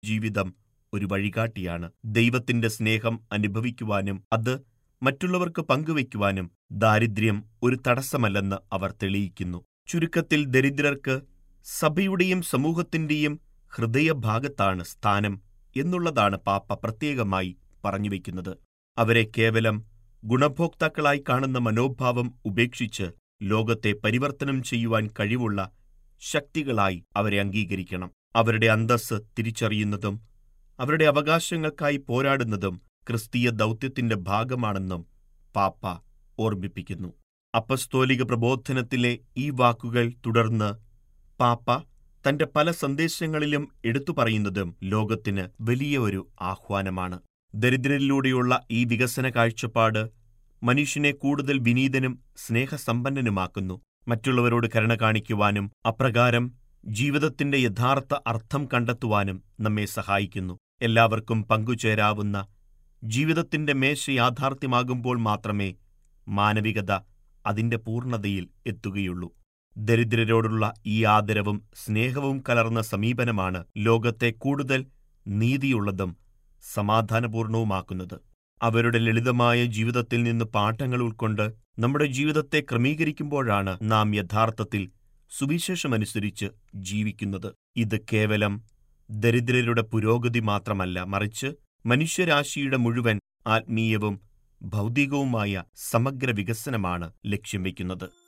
ജീവിതം ഒരു വഴികാട്ടിയാണ് ദൈവത്തിന്റെ സ്നേഹം അനുഭവിക്കുവാനും അത് മറ്റുള്ളവർക്ക് പങ്കുവയ്ക്കുവാനും ദാരിദ്ര്യം ഒരു തടസ്സമല്ലെന്ന് അവർ തെളിയിക്കുന്നു ചുരുക്കത്തിൽ ദരിദ്രർക്ക് സഭയുടെയും സമൂഹത്തിന്റെയും ഹൃദയഭാഗത്താണ് സ്ഥാനം എന്നുള്ളതാണ് പാപ്പ പ്രത്യേകമായി പറഞ്ഞുവെക്കുന്നത് അവരെ കേവലം ഗുണഭോക്താക്കളായി കാണുന്ന മനോഭാവം ഉപേക്ഷിച്ച് ലോകത്തെ പരിവർത്തനം ചെയ്യുവാൻ കഴിവുള്ള ശക്തികളായി അവരെ അംഗീകരിക്കണം അവരുടെ അന്തസ്സ് തിരിച്ചറിയുന്നതും അവരുടെ അവകാശങ്ങൾക്കായി പോരാടുന്നതും ക്രിസ്തീയ ദൗത്യത്തിന്റെ ഭാഗമാണെന്നും പാപ്പ ഓർമ്മിപ്പിക്കുന്നു അപ്പസ്തോലിക പ്രബോധനത്തിലെ ഈ വാക്കുകൾ തുടർന്ന് പാപ്പ തന്റെ പല സന്ദേശങ്ങളിലും എടുത്തു പറയുന്നതും ലോകത്തിന് വലിയ ഒരു ആഹ്വാനമാണ് ദരിദ്രരിലൂടെയുള്ള ഈ വികസന കാഴ്ചപ്പാട് മനുഷ്യനെ കൂടുതൽ വിനീതനും സ്നേഹസമ്പന്നനുമാക്കുന്നു മറ്റുള്ളവരോട് കരുണ കാണിക്കുവാനും അപ്രകാരം ജീവിതത്തിന്റെ യഥാർത്ഥ അർത്ഥം കണ്ടെത്തുവാനും നമ്മെ സഹായിക്കുന്നു എല്ലാവർക്കും പങ്കുചേരാവുന്ന ജീവിതത്തിന്റെ മേശ യാഥാർത്ഥ്യമാകുമ്പോൾ മാത്രമേ മാനവികത അതിന്റെ പൂർണ്ണതയിൽ എത്തുകയുള്ളൂ ദരിദ്രരോടുള്ള ഈ ആദരവും സ്നേഹവും കലർന്ന സമീപനമാണ് ലോകത്തെ കൂടുതൽ നീതിയുള്ളതും സമാധാനപൂർണവുമാക്കുന്നത് അവരുടെ ലളിതമായ ജീവിതത്തിൽ നിന്ന് പാഠങ്ങൾ ഉൾക്കൊണ്ട് നമ്മുടെ ജീവിതത്തെ ക്രമീകരിക്കുമ്പോഴാണ് നാം യഥാർത്ഥത്തിൽ സുവിശേഷമനുസരിച്ച് ജീവിക്കുന്നത് ഇത് കേവലം ദരിദ്രരുടെ പുരോഗതി മാത്രമല്ല മറിച്ച് മനുഷ്യരാശിയുടെ മുഴുവൻ ആത്മീയവും ഭൗതികവുമായ സമഗ്ര വികസനമാണ് ലക്ഷ്യം വയ്ക്കുന്നത്